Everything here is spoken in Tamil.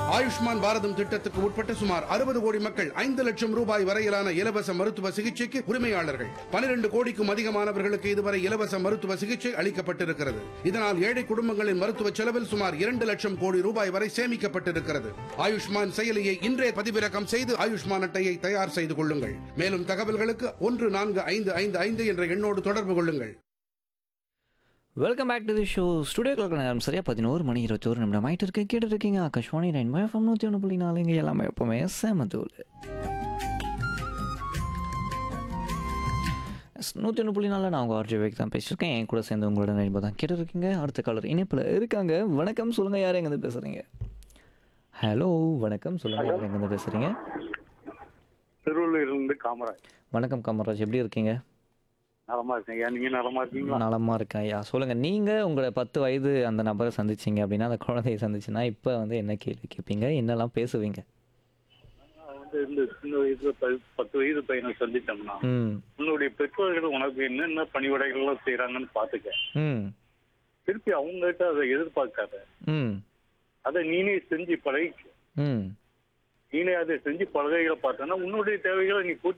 ஆயுஷ்மான் பாரதம் திட்டத்துக்கு உட்பட்ட சுமார் அறுபது கோடி மக்கள் ஐந்து லட்சம் ரூபாய் வரையிலான இலவச மருத்துவ சிகிச்சைக்கு உரிமையாளர்கள் பனிரெண்டு கோடிக்கும் அதிகமானவர்களுக்கு இதுவரை இலவச மருத்துவ சிகிச்சை அளிக்கப்பட்டிருக்கிறது இதனால் ஏழை குடும்பங்களின் மருத்துவ செலவில் சுமார் இரண்டு லட்சம் கோடி ரூபாய் வரை சேமிக்கப்பட்டிருக்கிறது ஆயுஷ்மான் செயலியை இன்றே பதிவிறக்கம் செய்து ஆயுஷ்மான் அட்டையை தயார் செய்து கொள்ளுங்கள் மேலும் தகவல்களுக்கு ஒன்று நான்கு ஐந்து ஐந்து ஐந்து என்ற எண்ணோடு தொடர்பு கொள்ளுங்கள் welcome back to the show studio clock நேரம் சரியா பதினோரு மணி இருபத்தோரு நிமிடம் ஆயிட்டு இருக்கு கேட்டு இருக்கீங்க ஆகாஷ்வாணி நைன் எஃப்எம் நூற்றி ஒன்று புள்ளி நாலுங்க எல்லாமே எப்பவுமே செமத்தூள் நூற்றி ஒன்று புள்ளி நாலில் நான் உங்கள் ஆர்ஜி வேக் தான் பேசியிருக்கேன் என் கூட சேர்ந்து உங்களோட நண்பர் தான் கேட்டு இருக்கீங்க அடுத்த காலர் இணைப்பில் இருக்காங்க வணக்கம் சொல்லுங்கள் யார் எங்கேருந்து பேசுகிறீங்க ஹலோ வணக்கம் சொல்லுங்கள் யார் எங்கேருந்து பேசுகிறீங்க திருவள்ளூர்லேருந்து காமராஜ் வணக்கம் காமராஜ் எப்படி இருக்கீங்க நலமா இருக்கீங்க நீங்க நலமா இருக்கீங்களா நலமாக இருக்கேன் ஐயா சொல்லுங்கள் நீங்கள் உங்களை பத்து வயது அந்த நபரை சந்திச்சீங்க அப்படின்னா அந்த குழந்தையை சந்திச்சுன்னா இப்போ வந்து என்ன கேள்வி கேட்பீங்க என்னெல்லாம் பேசுவீங்க நான் வந்து இந்த சின்ன வயசுல ப- பத்து வயது பையனை சந்தித்தோம்னா ம் உன்னுடைய பெற்றோர்கள் உனக்கு என்னென்ன பணிவிடைகள் எல்லாம் செய்யறாங்கன்னு பாத்துக்க ம் திருப்பி அவங்ககிட்ட அதை எதிர்பார்க்காத ம் அதை நீனே செஞ்சு பழகி ம் நீனே அதை செஞ்சு பழகைகளை பார்த்தோன்னா உன்னுடைய தேவைகளை நீ பூர்த்தி